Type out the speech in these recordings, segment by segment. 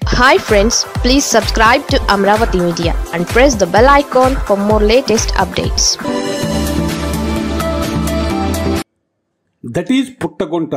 Hi friends please subscribe to Amaravati media and press the bell icon for more latest updates that is Puttagunta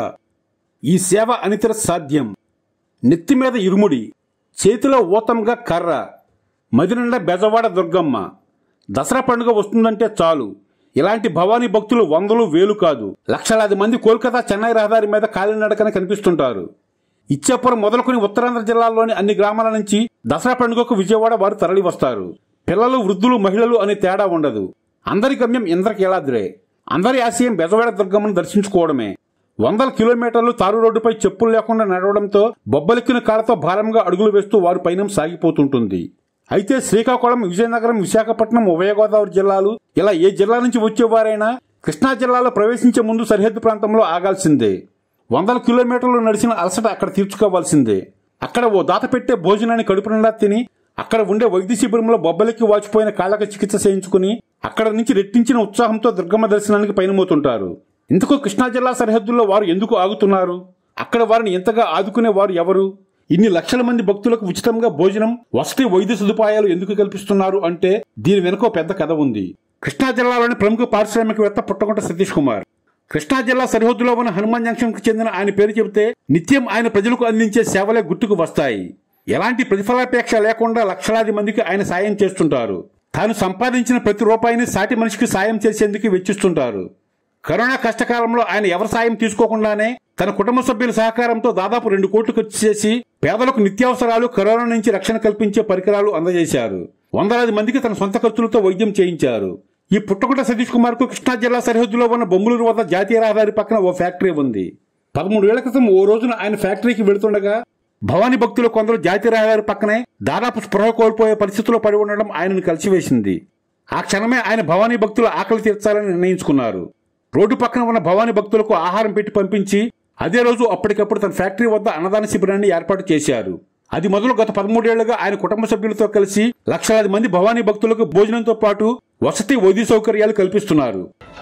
ఈ సేవ అనితర సాధ్యం నెత్తి మీద ఇరుముడి చేతిలో ఊతంగా కర్ర మదినిండా బెజవాడ దుర్గమ్మ దసరా పండుగ వస్తుందంటే చాలు ఇలాంటి భవానీ భక్తులు వందలు వేలు కాదు లక్షలాది మంది కోల్కతా చెన్నై రహదారి మీద కాలినడకన కనిపిస్తుంటారు ఇచ్చాపురం మొదలుకొని ఉత్తరాంధ్ర జిల్లాల్లోని అన్ని గ్రామాల నుంచి దసరా పండుగకు విజయవాడ వారు తరలి వస్తారు పిల్లలు వృద్ధులు మహిళలు అనే తేడా ఉండదు అందరి గమ్యం ఇంద్రకీలాద్రే అందరి ఆశయం బెజవాడ దుర్గమ్మను దర్శించుకోవడమే వందల కిలోమీటర్లు తారు రోడ్డుపై చెప్పులు లేకుండా నడవడంతో బొబ్బలెక్కిన కాళ్ళతో భారంగా అడుగులు వేస్తూ వారి పయనం సాగిపోతుంటుంది అయితే శ్రీకాకుళం విజయనగరం విశాఖపట్నం ఉభయ గోదావరి జిల్లాలు ఇలా ఏ జిల్లా నుంచి వచ్చేవారైనా కృష్ణా జిల్లాలో ప్రవేశించే ముందు సరిహద్దు ప్రాంతంలో ఆగాల్సిందే వందల కిలోమీటర్లు నడిచిన అలసట అక్కడ తీర్చుకోవాల్సిందే అక్కడ ఓ దాత పెట్టే భోజనాన్ని కడుపు నిండా తిని అక్కడ ఉండే వైద్య శిబిరంలో బొబ్బలెక్కి వాచిపోయిన కాళ్ళకు చికిత్స చేయించుకుని అక్కడ నుంచి రెట్టించిన ఉత్సాహంతో దుర్గమ్మ దర్శనానికి పయనమవుతుంటారు ఇందుకు కృష్ణా జిల్లా సరిహద్దుల్లో వారు ఎందుకు ఆగుతున్నారు అక్కడ వారిని ఎంతగా ఆదుకునే వారు ఎవరు ఇన్ని లక్షల మంది భక్తులకు ఉచితంగా భోజనం వసతి వైద్య సదుపాయాలు ఎందుకు కల్పిస్తున్నారు అంటే దీని వెనుక ఓ పెద్ద కథ ఉంది కృష్ణా జిల్లాలోని ప్రముఖ పారిశ్రామికవేత్త పుట్టగుంట సతీష్ కుమార్ కృష్ణా జిల్లా సరిహద్దులో ఉన్న హనుమాన్ జంక్షన్ కు చెందిన ఆయన పేరు చెబితే నిత్యం ఆయన ప్రజలకు అందించే సేవలే గుర్తుకు వస్తాయి ఎలాంటి ప్రతిఫలాపేక్ష లేకుండా లక్షలాది మందికి ఆయన సాయం చేస్తుంటారు తాను సంపాదించిన ప్రతి రూపాయిని సాటి మనిషికి సాయం చేసేందుకు వెచ్చిస్తుంటారు కరోనా కష్టకాలంలో ఆయన ఎవరి సాయం తీసుకోకుండానే తన కుటుంబ సభ్యుల సహకారంతో దాదాపు రెండు కోట్లు ఖర్చు చేసి పేదలకు నిత్యావసరాలు కరోనా నుంచి రక్షణ కల్పించే పరికరాలు అందజేశారు వందలాది మందికి తన సొంత ఖర్చులతో వైద్యం చేయించారు ఈ పుట్టగుంట సతీష్ కుమార్ కు కృష్ణా జిల్లా సరిహద్దులో ఉన్న బొంగులూరు వద్ద జాతీయ రహదారి పక్కన ఓ ఫ్యాక్టరీ ఉంది పదమూడేళ్ల క్రితం ఓ రోజున ఆయన ఫ్యాక్టరీకి వెళుతుండగా భవానీ భక్తులు కొందరు జాతీయ రహదారి పక్కనే దాదాపు స్పృహ కోల్పోయే పరిస్థితిలో పడి ఉండడం ఆయనను కలిసివేసింది ఆ క్షణమే ఆయన భవానీ భక్తుల ఆకలి తీర్చాలని నిర్ణయించుకున్నారు రోడ్డు పక్కన ఉన్న భవానీ భక్తులకు ఆహారం పెట్టి పంపించి అదే రోజు అప్పటికప్పుడు తన ఫ్యాక్టరీ వద్ద అన్నదాన శిబిరాన్ని ఏర్పాటు చేశారు అది మొదలు గత పదమూడేళ్లుగా ఆయన కుటుంబ సభ్యులతో కలిసి లక్షలాది మంది భవానీ భక్తులకు భోజనంతో పాటు వసతి వైద్య సౌకర్యాలు కల్పిస్తున్నారు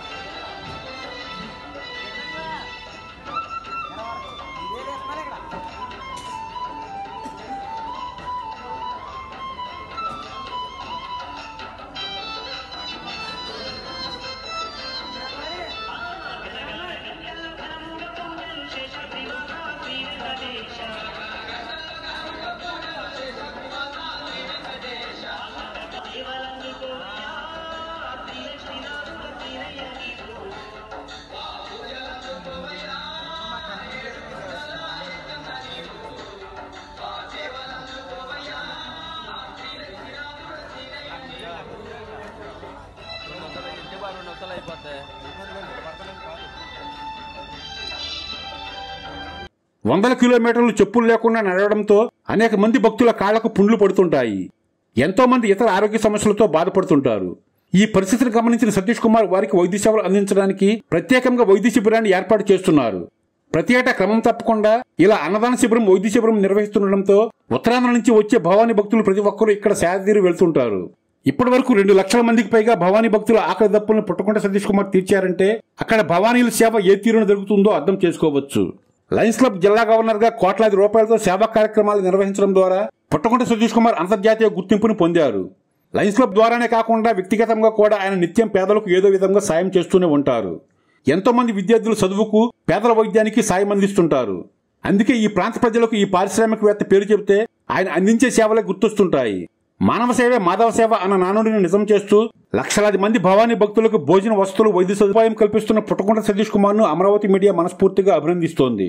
వందల కిలోమీటర్లు చెప్పులు లేకుండా నడవడంతో అనేక మంది భక్తుల కాళ్లకు పుండ్లు పడుతుంటాయి ఎంతో మంది ఇతర ఆరోగ్య సమస్యలతో బాధపడుతుంటారు ఈ పరిస్థితిని గమనించిన సతీష్ కుమార్ వారికి వైద్య సేవలు అందించడానికి ప్రత్యేకంగా వైద్య శిబిరాన్ని ఏర్పాటు చేస్తున్నారు ప్రతి ఏటా క్రమం తప్పకుండా ఇలా అన్నదాన శిబిరం వైద్య శిబిరం నిర్వహిస్తుండటంతో ఉత్తరాంధ్ర నుంచి వచ్చే భవానీ భక్తులు ప్రతి ఒక్కరూ ఇక్కడ సేదతీరి వెళ్తుంటారు ఇప్పటి వరకు రెండు లక్షల మందికి పైగా భవానీ భక్తుల ఆకలి దప్పులను పుట్టకుండా సతీష్ కుమార్ తీర్చారంటే అక్కడ భవానీల సేవ ఏ తీరున జరుగుతుందో అర్థం చేసుకోవచ్చు లయన్స్ క్లబ్ జిల్లా గవర్నర్ గా కోట్లాది రూపాయలతో సేవా కార్యక్రమాలు నిర్వహించడం ద్వారా పుట్టకుంట సతీష్ కుమార్ అంతర్జాతీయ గుర్తింపును పొందారు లయన్స్ క్లబ్ ద్వారానే కాకుండా వ్యక్తిగతంగా కూడా ఆయన నిత్యం పేదలకు ఏదో విధంగా సాయం చేస్తూనే ఉంటారు ఎంతో మంది విద్యార్థుల చదువుకు పేదల వైద్యానికి సాయం అందిస్తుంటారు అందుకే ఈ ప్రాంత ప్రజలకు ఈ పారిశ్రామికవేత్త పేరు చెబితే ఆయన అందించే సేవలే గుర్తొస్తుంటాయి మానవ సేవే మాధవ సేవ అన్న నానుడిని నిజం చేస్తూ లక్షలాది మంది భవానీ భక్తులకు భోజన వస్తువులు వైద్య సదుపాయం కల్పిస్తున్న పుట్టకుంట సతీష్ కుమార్ ను అమరావతి మీడియా మనస్ఫూర్తిగా అభినందిస్తోంది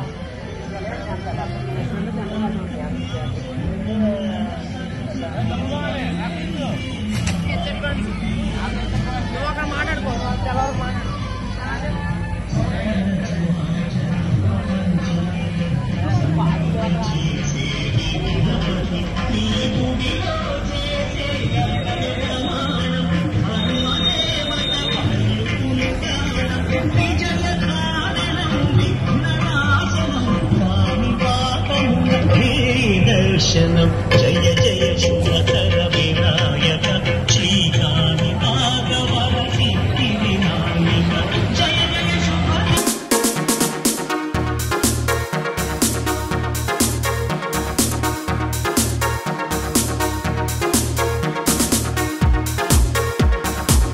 Thank you. దర్శనం